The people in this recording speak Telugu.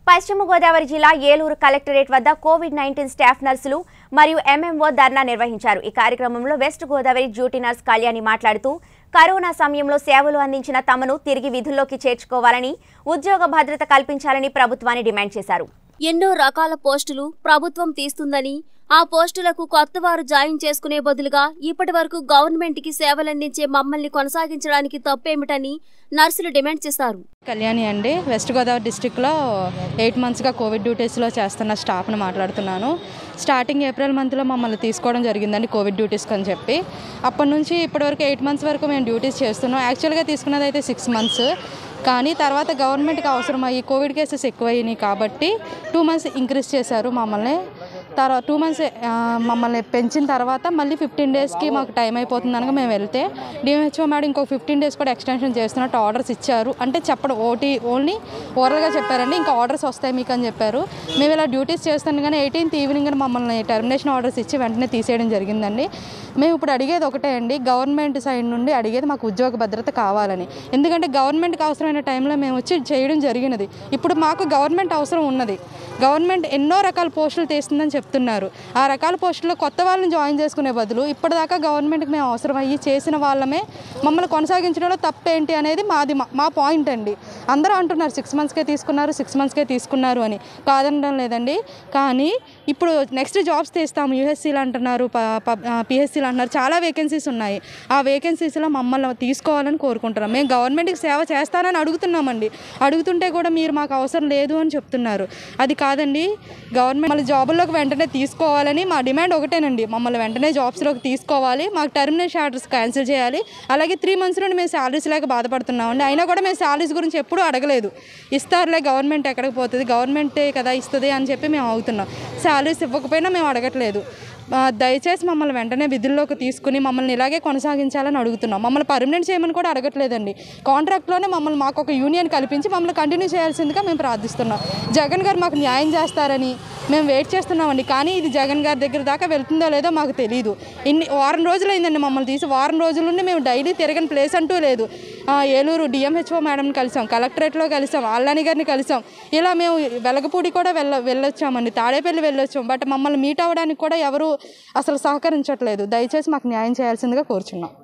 పశ్చిమ గోదావరి జిల్లా ఏలూరు కలెక్టరేట్ వద్ద కోవిడ్ నైన్టీన్ స్టాఫ్ నర్సులు మరియు ఎంఎంఓ ధర్నా నిర్వహించారు ఈ కార్యక్రమంలో west Godavari duty nurse Kalyani మాట్లాడుతూ కరోనా సమయంలో సేవలు అందించిన తమను తిరిగి విధుల్లోకి చేర్చుకోవాలని ఉద్యోగ భద్రత కల్పించాలని ప్రభుత్వాన్ని డిమాండ్ చేశారు ఎన్నో రకాల పోస్టులు ప్రభుత్వం తీస్తుందని ఆ పోస్టులకు కొత్తవారు జాయిన్ చేసుకునే బదులుగా ఇప్పటి వరకు గవర్నమెంట్ కి సేవలందించే మమ్మల్ని కొనసాగించడానికి తప్పేమిటని నర్సులు డిమాండ్ చేశారు కళ్యాణి అండి వెస్ట్ గోదావరి డిస్టిక్లో ఎయిట్ మంత్స్గా కోవిడ్ డ్యూటీస్లో చేస్తున్న స్టాఫ్ని మాట్లాడుతున్నాను స్టార్టింగ్ ఏప్రిల్ మంత్లో మమ్మల్ని తీసుకోవడం జరిగిందండి కోవిడ్ డ్యూటీస్కి అని చెప్పి అప్పటి నుంచి ఇప్పటివరకు ఎయిట్ మంత్స్ వరకు మేము డ్యూటీస్ చేస్తున్నాం యాక్చువల్గా తీసుకున్నది అయితే సిక్స్ మంత్స్ కానీ తర్వాత గవర్నమెంట్కి అవసరం అయ్యి కోవిడ్ కేసెస్ ఎక్కువయ్యాయి కాబట్టి టూ మంత్స్ ఇంక్రీజ్ చేశారు మమ్మల్ని తర్వాత టూ మంత్స్ మమ్మల్ని పెంచిన తర్వాత మళ్ళీ ఫిఫ్టీన్ డేస్కి మాకు టైం అయిపోతుంది అనగా మేము వెళ్తే డిఎంహెచ్ఓ మేడం ఇంకో ఫిఫ్టీన్ డేస్ కూడా ఎక్స్టెన్షన్ చేస్తున్నట్టు ఆర్డర్స్ ఇచ్చారు అంటే చెప్పడం ఓటీ ఓన్లీ ఓరల్గా చెప్పారండి ఇంకా ఆర్డర్స్ వస్తాయి మీకు అని చెప్పారు మేము ఇలా డ్యూటీస్ చేస్తాను కానీ ఎయిటీన్త్ ఈవినింగ్ మమ్మల్ని టర్మినేషన్ ఆర్డర్స్ ఇచ్చి వెంటనే తీసేయడం జరిగిందండి మేము ఇప్పుడు అడిగేది ఒకటే అండి గవర్నమెంట్ సైడ్ నుండి అడిగేది మాకు ఉద్యోగ భద్రత కావాలని ఎందుకంటే గవర్నమెంట్కి అవసరమైన టైంలో మేము వచ్చి చేయడం జరిగినది ఇప్పుడు మాకు గవర్నమెంట్ అవసరం ఉన్నది గవర్నమెంట్ ఎన్నో రకాల పోస్టులు తీస్తుందని చెప్తున్నారు ఆ రకాల పోస్టుల్లో కొత్త వాళ్ళని జాయిన్ చేసుకునే బదులు ఇప్పటిదాకా గవర్నమెంట్కి మేము అవసరం అయ్యి చేసిన వాళ్ళమే మమ్మల్ని కొనసాగించడంలో తప్పేంటి అనేది మాది మా- మా పాయింట్ అండి అందరూ అంటున్నారు సిక్స్ మంత్స్కే తీసుకున్నారు సిక్స్ మంత్స్కే తీసుకున్నారు అని కాదనడం లేదండి కానీ ఇప్పుడు నెక్స్ట్ జాబ్స్ తీస్తాము యూఎస్సీలు అంటున్నారు పిహెచ్సీలు అంటున్నారు చాలా వేకెన్సీస్ ఉన్నాయి ఆ వేకెన్సీస్లో మమ్మల్ని తీసుకోవాలని కోరుకుంటున్నాం మేము గవర్నమెంట్కి సేవ చేస్తానని అడుగుతున్నామండి అడుగుతుంటే కూడా మీరు మాకు అవసరం లేదు అని చెప్తున్నారు అది కాదండి గవర్నమెంట్ మళ్ళీ జాబుల్లోకి వెంటనే తీసుకోవాలని మా డిమాండ్ ఒకటేనండి మమ్మల్ని వెంటనే జాబ్స్లోకి తీసుకోవాలి మాకు టర్మినేషన్ ఆర్డర్స్ క్యాన్సిల్ చేయాలి అలాగే త్రీ మంత్స్ నుండి మేము శాలరీస్ లేక బాధపడుతున్నామండి అయినా కూడా మేము శాలరీస్ గురించి ఎప్పుడూ అడగలేదు ఇస్తారులే గవర్నమెంట్ ఎక్కడికి పోతుంది గవర్నమెంటే కదా ఇస్తుంది అని చెప్పి మేము అవుతున్నాం శాలరీస్ ఇవ్వకపోయినా మేము అడగట్లేదు ఆ, దయచేసి మమ్మల్ని వెంటనే విధుల్లోకి తీసుకుని మమ్మల్ని ఇలాగే కొనసాగించాలని అడుగుతున్నాం మమ్మల్ని పర్మనెంట్ చేయమని కూడా అడగట్లేదండి కాంట్రాక్ట్లోనే మమ్మల్ని మాకు ఒక యూనియన్ కల్పించి మమ్మల్ని కంటిన్యూ చేయాల్సిందిగా మేము ప్రార్థిస్తున్నాం జగన్ గారు మాకు న్యాయం చేస్తారని మేము వెయిట్ చేస్తున్నామండి కానీ ఇది జగన్ గారి దగ్గర దాకా వెళ్తుందో లేదో మాకు తెలియదు ఇన్ని వారం రోజులు అయిందండి మమ్మల్ని తీసి వారం రోజుల నుండి మేము డైలీ తిరగని ప్లేస్ అంటూ లేదు ఆ, ఏలూరు డిఎంహెచ్ఓ మేడంని కలిసాం కలెక్టరేట్లో కలిసాం ఆళ్ళని గారిని కలిసాం ఇలా మేము వెలగపూడి కూడా వెళ్ళ వెళ్ళొచ్చామండి తాడేపల్లి వెళ్ళొచ్చాం బట్ మమ్మల్ని మీట్ అవ్వడానికి కూడా ఎవరు అసలు సహకరించట్లేదు దయచేసి మాకు న్యాయం చేయాల్సిందిగా కోరుచున్నాం